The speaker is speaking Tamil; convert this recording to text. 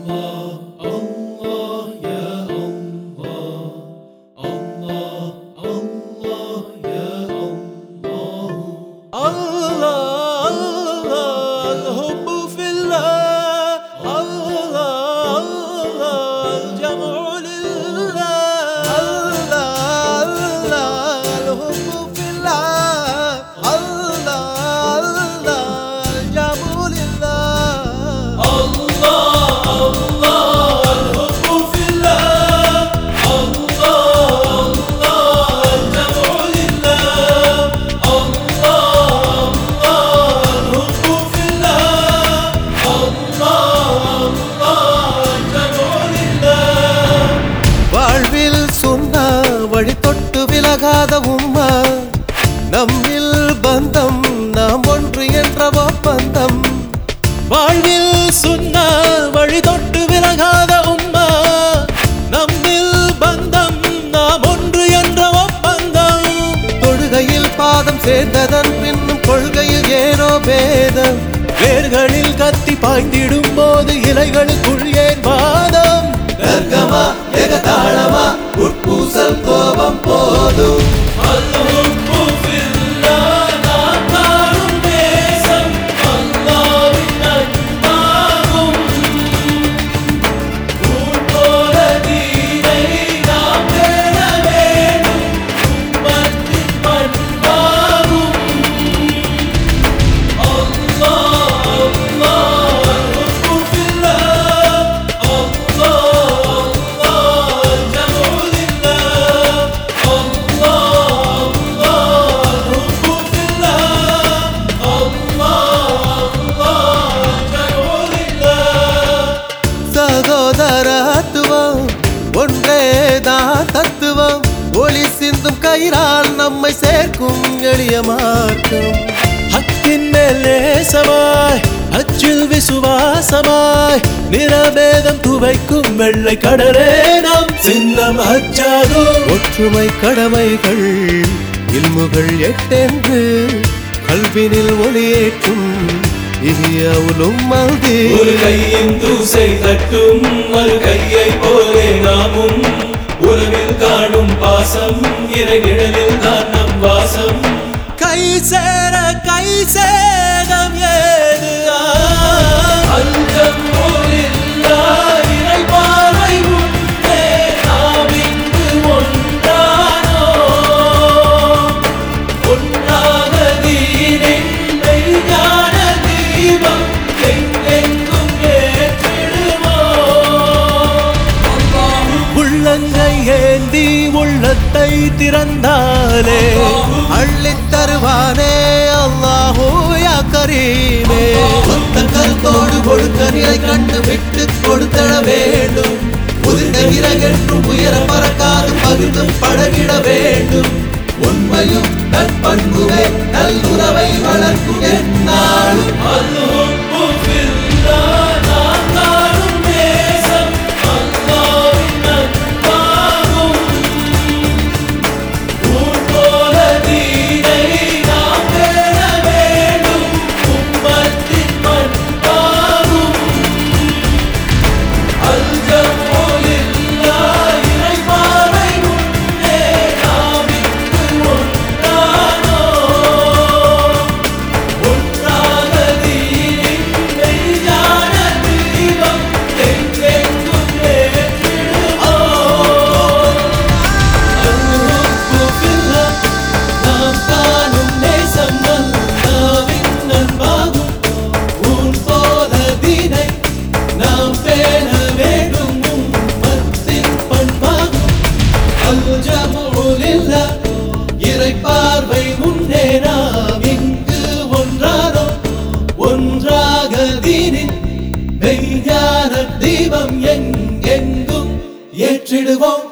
الله الله الحب في الله الله الله الجمع لله الله الله الحب في الله الله الله الجمع لله வாழ்வில் சொன்னா வழி தொட்டு விலகாத உம்மா நம்மில் பந்தம் நாம் ஒன்று என்ற ஒப்பந்தம் வாழ்வில் சொன்னா வழி தொட்டு விலகாத உம்மா நம்மில் பந்தம் நாம் ஒன்று என்ற ஒப்பந்தம் தொழுகையில் பாதம் சேர்ந்ததன் பின்னும் கொள்கையில் ஏனோ பேதம் வேர்களில் கத்தி பாய்ந்திடும் போது இலைகளுக்குள் ஏன் வாதம் கர்க்கமா ஏகதாளமா உட்பூசல் கோபம் போதும் சகோதரத்துவம் ஒன்றேதான் தத்துவம் ஒளி சிந்தும் கயிறால் நம்மை சேர்க்கும் எளிய மார்க்கம் ஹக்கின் மேல் நேசமாய் அச்சில் விசுவாசமாய் நிறபேதம் துவைக்கும் வெள்ளை கடலே நாம் சின்னம் அச்சாதோ ஒற்றுமை கடமைகள் இல்முகள் எட்டென்று கல்வினில் ஒளியேற்றும் இனியவுலும் மல்தி ஒரு கையின் தூசை தட்டும் மறு கையை போலே நாமும் உறவில் காணும் பாசம் இறை நிழலில் தான் நம் வாசம் கை சேர கை சேதம் ஏது அஞ்சம் போலில்லா இறை பார்வை உண்டே நாம் இங்கு ஒன்றானோ ஒன்றாக தீனின் மெய்ஞான தீபம் எங்கெங்கும் ஏற்றிடுவோம் உள்ளங்கை ஏந்தி உள்ளத்தை திறந்தாலே அள்ளித் தருவானே அல்லாஹூ யா கரீமே ஒத்த கருத்தோடு கொடுக்க நிலை கண்டு விட்டு கொடுத்தட வேண்டும் உதிர்ந்த இறகென்றும் உயர பறக்காது பகிர்ந்து பழகிட வேண்டும் உண்மையும் நற்பண்புமே நல்லுறவை வளர்க்கும் என்னாலும் அல்ஹுப்பு ஃபில்லா நாம் காணும் நேசம் அல்லாஹ்வின் அன்பாகும் ஊர் போல தீனை நாம் பேண வேண்டும் உம்மத்தின் பண்பாகும் அல்ஜம்மு லில்லாஹ் இறைபாறை உன்னே நாம் இங்கு ஒன்றானோ ஒன்றாக தீனின் மெய்ஞான தீபம் எங்கெங்கும் ஏற்றிடுவோம் அல்ஹுப்பு ஃபில்லாஹ் நாம் காணும் நேசம் அல்லாஹ்வின் அன்பாகும் ஊர் போல தீனை நாம் பேண வேண்டும் உம்மத்தின் பண்பாகும் அல்ஜமுலில்லா இறை பார்வை முன்னே நாம் இங்கு ஒன்றானோ ஒன்றாக தீனின் மெய்ஞான தீபம் எங்கெங்கும் ஏற்றிடுவோம்